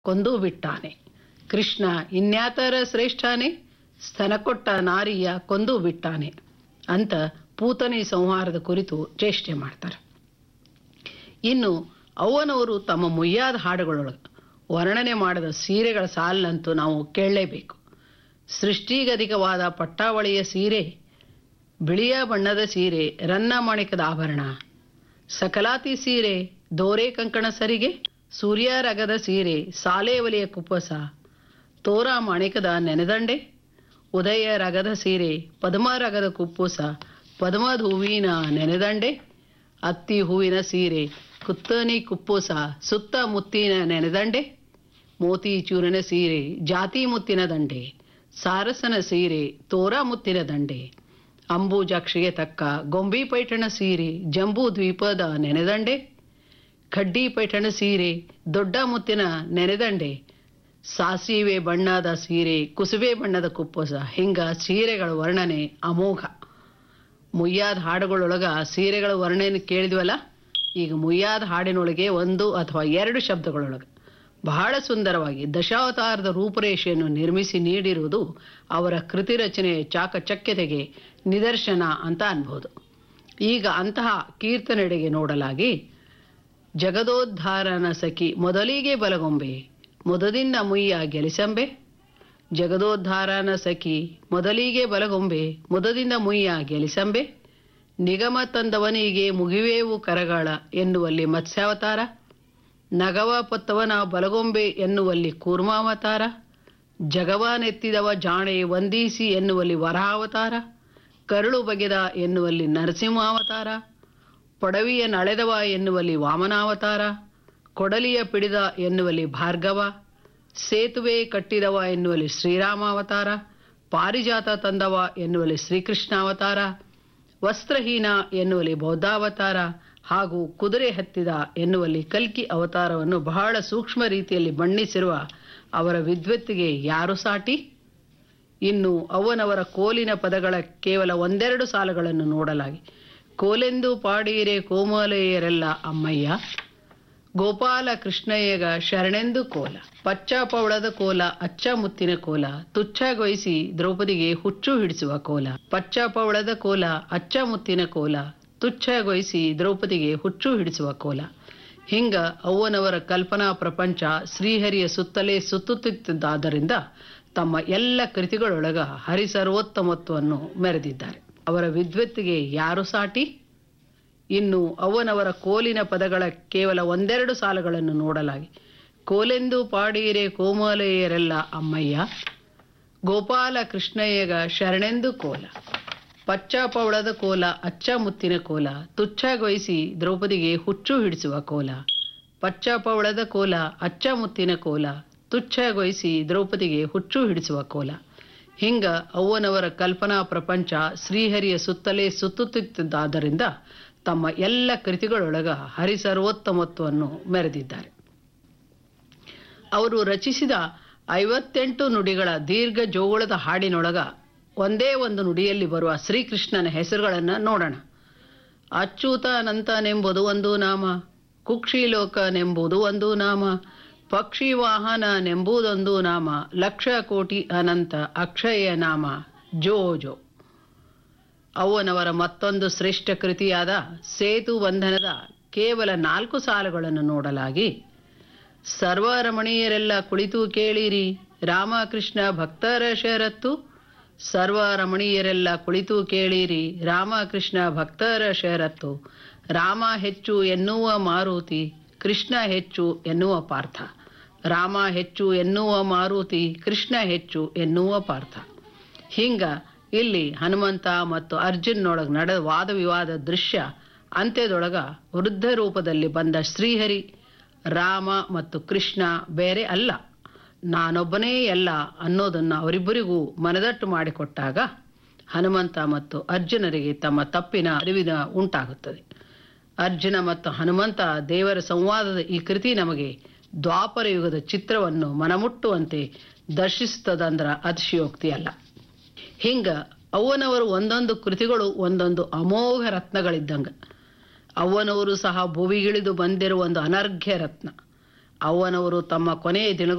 ಕೊಂದು ಬಿಟ್ಟಾನೆ ಕೃಷ್ಣ ಇನ್ಯಾತರ ಶ್ರೇಷ್ಠಾನೆ ಸ್ತನ ಕೊಟ್ಟ ನಾರಿಯ ಕೊಂದು ಬಿಟ್ಟಾನೆ ಅಂತ ಪೂತನಿ ಸಂಹಾರದ ಕುರಿತು ಚೇಷ್ಟೆ ಮಾಡ್ತಾರೆ ಇನ್ನು ಅವ್ವನವರು ತಮ್ಮ ಮುಯ್ಯಾದ ಹಾಡುಗಳೊಳಗೆ ವರ್ಣನೆ ಮಾಡಿದ ಸೀರೆಗಳ ಸಾಲಿನಂತೂ ನಾವು ಕೇಳಲೇಬೇಕು ಸೃಷ್ಟಿಗಧಿಕವಾದ ಪಟ್ಟಾವಳಿಯ ಸೀರೆ ಬಿಳಿಯ ಬಣ್ಣದ ಸೀರೆ ರನ್ನ ಮಾಣಿಕದ ಆಭರಣ ಸಕಲಾತಿ ಸೀರೆ ದೋರೆ ಕಂಕಣ ಸರಿಗೆ ಸೂರ್ಯ ರಗದ ಸೀರೆ ಸಾಲೇವಲಿಯ ಕುಪ್ಪಸ ತೋರ ಮಾಣಿಕದ ನೆನೆದಂಡೆ ಉದಯ ರಗದ ಸೀರೆ ಪದ್ಮ ರಗದ ಕುಪ್ಪುಸ ಪದ್ಮದ ಹೂವಿನ ನೆನೆದಂಡೆ ಅತ್ತಿ ಹೂವಿನ ಸೀರೆ ಕುತ್ತನಿ ಕುಪ್ಪುಸ ಸುತ್ತ ಮುತ್ತಿನ ನೆನೆದಂಡೆ ಮೋತಿ ಚೂರಿನ ಸೀರೆ ಜಾತಿ ಮುತ್ತಿನ ದಂಡೆ ಸಾರಸನ ಸೀರೆ ತೋರ ಮುತ್ತಿನ ದಂಡೆ ಅಂಬೂಜಾಕ್ಷಿಗೆ ತಕ್ಕ ಗೊಂಬಿ ಪೈಠಣ ಸೀರೆ ಜಂಬೂ ದ್ವೀಪದ ನೆನೆದಂಡೆ ಖಡ್ಡಿ ಪೈಠಣ ಸೀರೆ ದೊಡ್ಡ ಮುತ್ತಿನ ನೆನೆದಂಡೆ ಸಾಸಿವೆ ಬಣ್ಣದ ಸೀರೆ ಕುಸುಬೆ ಬಣ್ಣದ ಕುಪ್ಪಸ ಹಿಂಗ ಸೀರೆಗಳ ವರ್ಣನೆ ಅಮೋಘ ಮುಯ್ಯಾದ ಹಾಡುಗಳೊಳಗ ಸೀರೆಗಳ ವರ್ಣನೆ ಕೇಳಿದ್ವಲ್ಲ ಈಗ ಮುಯ್ಯಾದ ಹಾಡಿನೊಳಗೆ ಒಂದು ಅಥವಾ ಎರಡು ಶಬ್ದಗಳೊಳಗೆ ಬಹಳ ಸುಂದರವಾಗಿ ದಶಾವತಾರದ ರೂಪರೇಷೆಯನ್ನು ನಿರ್ಮಿಸಿ ನೀಡಿರುವುದು ಅವರ ಕೃತಿ ರಚನೆಯ ಚಾಕಚಕ್ಯತೆಗೆ ನಿದರ್ಶನ ಅಂತ ಅನ್ಬೋದು ಈಗ ಅಂತಹ ಕೀರ್ತನೆಡೆಗೆ ನೋಡಲಾಗಿ ಜಗದೋದ್ಧಾರನ ಸಖಿ ಮೊದಲಿಗೆ ಬಲಗೊಂಬೆ ಮೊದದಿಂದ ಮುಯ್ಯ ಗೆಲಿಸಂಬೆ ಜಗದೋದ್ಧಾರನ ಸಖಿ ಮೊದಲಿಗೆ ಬಲಗೊಂಬೆ ಮೊದದಿಂದ ಮುಯ್ಯ ಗೆಲಿಸಂಬೆ ನಿಗಮ ತಂದವನಿಗೆ ಮುಗಿವೇವು ಕರಗಾಳ ಎನ್ನುವಲ್ಲಿ ಮತ್ಸ್ಯಾವತಾರ ನಗವ ಪೊತ್ತವನ ಬಲಗೊಂಬೆ ಎನ್ನುವಲ್ಲಿ ಕೂರ್ಮಾವತಾರ ಜಗವನೆತ್ತಿದವ ಜಾಣೆ ವಂದಿಸಿ ಎನ್ನುವಲ್ಲಿ ವರಾವತಾರ ಕರುಳು ಬಗೆದ ಎನ್ನುವಲ್ಲಿ ನರಸಿಂಹಾವತಾರ ಪೊಡವಿಯ ನಳೆದವ ಎನ್ನುವಲ್ಲಿ ವಾಮನಾವತಾರ ಕೊಡಲಿಯ ಪಿಡಿದ ಎನ್ನುವಲ್ಲಿ ಭಾರ್ಗವ ಸೇತುವೆ ಕಟ್ಟಿದವ ಎನ್ನುವಲ್ಲಿ ಶ್ರೀರಾಮಾವತಾರ ಪಾರಿಜಾತ ತಂದವ ಎನ್ನುವಲ್ಲಿ ಶ್ರೀಕೃಷ್ಣಾವತಾರ ವಸ್ತ್ರಹೀನ ಎನ್ನುವಲ್ಲಿ ಬೌದ್ಧಾವತಾರ ಹಾಗೂ ಕುದುರೆ ಹತ್ತಿದ ಎನ್ನುವಲ್ಲಿ ಕಲ್ಕಿ ಅವತಾರವನ್ನು ಬಹಳ ಸೂಕ್ಷ್ಮ ರೀತಿಯಲ್ಲಿ ಬಣ್ಣಿಸಿರುವ ಅವರ ವಿದ್ವತ್ತಿಗೆ ಯಾರು ಸಾಟಿ ಇನ್ನು ಅವನವರ ಕೋಲಿನ ಪದಗಳ ಕೇವಲ ಒಂದೆರಡು ಸಾಲುಗಳನ್ನು ನೋಡಲಾಗಿ ಕೋಲೆಂದು ಪಾಡೀರೆ ಕೋಮಲೆಯರೆಲ್ಲ ಅಮ್ಮಯ್ಯ ಗೋಪಾಲ ಕೃಷ್ಣಯ್ಯಗ ಶರಣೆಂದು ಕೋಲ ಪಚ್ಚ ಪವಳದ ಕೋಲ ಅಚ್ಚ ಮುತ್ತಿನ ಕೋಲ ತುಚ್ಛಗೊಳಿಸಿ ದ್ರೌಪದಿಗೆ ಹುಚ್ಚು ಹಿಡಿಸುವ ಕೋಲ ಪಚ್ಚ ಪವಳದ ಕೋಲ ಅಚ್ಚ ಮುತ್ತಿನ ಕೋಲ ತುಚ್ಛಗೊಳಿಸಿ ದ್ರೌಪದಿಗೆ ಹುಚ್ಚು ಹಿಡಿಸುವ ಕೋಲ ಹಿಂಗ ಅವ್ವನವರ ಕಲ್ಪನಾ ಪ್ರಪಂಚ ಶ್ರೀಹರಿಯ ಸುತ್ತಲೇ ಸುತ್ತುತ್ತಿದ್ದಾದ್ದರಿಂದ ತಮ್ಮ ಎಲ್ಲ ಕೃತಿಗಳೊಳಗ ಹರಿಸರ್ವೋತ್ತಮತ್ವವನ್ನು ಮೆರೆದಿದ್ದಾರೆ ಅವರ ವಿದ್ವತ್ತಿಗೆ ಯಾರು ಸಾಟಿ ಇನ್ನು ಅವನವರ ಕೋಲಿನ ಪದಗಳ ಕೇವಲ ಒಂದೆರಡು ಸಾಲುಗಳನ್ನು ನೋಡಲಾಗಿ ಕೋಲೆಂದು ಪಾಡೀರೆ ಕೋಮಲೆಯರೆಲ್ಲ ಅಮ್ಮಯ್ಯ ಗೋಪಾಲ ಕೃಷ್ಣಯ್ಯಗ ಶರಣೆಂದು ಕೋಲ ಪಚ್ಚ ಪವಳದ ಕೋಲ ಅಚ್ಚ ಮುತ್ತಿನ ಕೋಲ ತುಚ್ಛಗೊಳಿಸಿ ದ್ರೌಪದಿಗೆ ಹುಚ್ಚು ಹಿಡಿಸುವ ಕೋಲ ಪಚ್ಚ ಪವಳದ ಕೋಲ ಅಚ್ಚ ಮುತ್ತಿನ ಕೋಲ ತುಚ್ಛಗೊಳಿಸಿ ದ್ರೌಪದಿಗೆ ಹುಚ್ಚು ಹಿಡಿಸುವ ಕೋಲ ಹಿಂಗ ಅವ್ವನವರ ಕಲ್ಪನಾ ಪ್ರಪಂಚ ಶ್ರೀಹರಿಯ ಸುತ್ತಲೇ ಸುತ್ತುತ್ತಿದ್ದಾದ್ದರಿಂದ ತಮ್ಮ ಎಲ್ಲ ಕೃತಿಗಳೊಳಗ ಹರಿಸರ್ವೋತ್ತಮತ್ವವನ್ನು ಮೆರೆದಿದ್ದಾರೆ ಅವರು ರಚಿಸಿದ ಐವತ್ತೆಂಟು ನುಡಿಗಳ ದೀರ್ಘ ಜೋಗುಳದ ಹಾಡಿನೊಳಗ ಒಂದೇ ಒಂದು ನುಡಿಯಲ್ಲಿ ಬರುವ ಶ್ರೀಕೃಷ್ಣನ ಹೆಸರುಗಳನ್ನು ನೋಡೋಣ ಅಚ್ಯುತಾನಂತನೆಂಬುದು ಒಂದು ನಾಮ ಕುಕ್ಷಿಲೋಕನೆಂಬುದು ಒಂದು ನಾಮ ಪಕ್ಷಿ ವಾಹನನೆಂಬುದೊಂದು ನಾಮ ಲಕ್ಷ ಕೋಟಿ ಅನಂತ ಅಕ್ಷಯ ನಾಮ ಜೋ ಜೋ ಅವನವರ ಮತ್ತೊಂದು ಶ್ರೇಷ್ಠ ಕೃತಿಯಾದ ಸೇತು ಬಂಧನದ ಕೇವಲ ನಾಲ್ಕು ಸಾಲುಗಳನ್ನು ನೋಡಲಾಗಿ ಸರ್ವರಮಣೀಯರೆಲ್ಲ ಕುಳಿತು ಕೇಳಿರಿ ರಾಮಕೃಷ್ಣ ಭಕ್ತರ ಷರತ್ತು ಸರ್ವರಮಣೀಯರೆಲ್ಲ ಕುಳಿತು ಕೇಳಿರಿ ರಾಮಕೃಷ್ಣ ಭಕ್ತರ ಷರತ್ತು ರಾಮ ಹೆಚ್ಚು ಎನ್ನುವ ಮಾರುತಿ ಕೃಷ್ಣ ಹೆಚ್ಚು ಎನ್ನುವ ಪಾರ್ಥ ರಾಮ ಹೆಚ್ಚು ಎನ್ನುವ ಮಾರುತಿ ಕೃಷ್ಣ ಹೆಚ್ಚು ಎನ್ನುವ ಪಾರ್ಥ ಹಿಂಗ ಇಲ್ಲಿ ಹನುಮಂತ ಮತ್ತು ಅರ್ಜುನ್ನೊಳಗೆ ನಡೆದ ವಾದ ವಿವಾದ ದೃಶ್ಯ ಅಂತ್ಯದೊಳಗ ವೃದ್ಧ ರೂಪದಲ್ಲಿ ಬಂದ ಶ್ರೀಹರಿ ರಾಮ ಮತ್ತು ಕೃಷ್ಣ ಬೇರೆ ಅಲ್ಲ ನಾನೊಬ್ಬನೇ ಎಲ್ಲ ಅನ್ನೋದನ್ನು ಅವರಿಬ್ಬರಿಗೂ ಮನದಟ್ಟು ಮಾಡಿಕೊಟ್ಟಾಗ ಹನುಮಂತ ಮತ್ತು ಅರ್ಜುನರಿಗೆ ತಮ್ಮ ತಪ್ಪಿನ ಅರಿವಿನ ಉಂಟಾಗುತ್ತದೆ ಅರ್ಜುನ ಮತ್ತು ಹನುಮಂತ ದೇವರ ಸಂವಾದದ ಈ ಕೃತಿ ನಮಗೆ ದ್ವಾಪರ ಯುಗದ ಚಿತ್ರವನ್ನು ಮನಮುಟ್ಟುವಂತೆ ದರ್ಶಿಸುತ್ತದಂದ್ರ ಅತಿಶಯೋಕ್ತಿ ಅಲ್ಲ ಹಿಂಗ ಅವ್ವನವರು ಒಂದೊಂದು ಕೃತಿಗಳು ಒಂದೊಂದು ಅಮೋಘ ರತ್ನಗಳಿದ್ದಂಗ ಅವ್ವನವರು ಸಹ ಭುವಿಗಿಳಿದು ಬಂದಿರುವ ಒಂದು ಅನರ್ಘ್ಯ ರತ್ನ ಅವ್ವನವರು ತಮ್ಮ ಕೊನೆಯ ದಿನ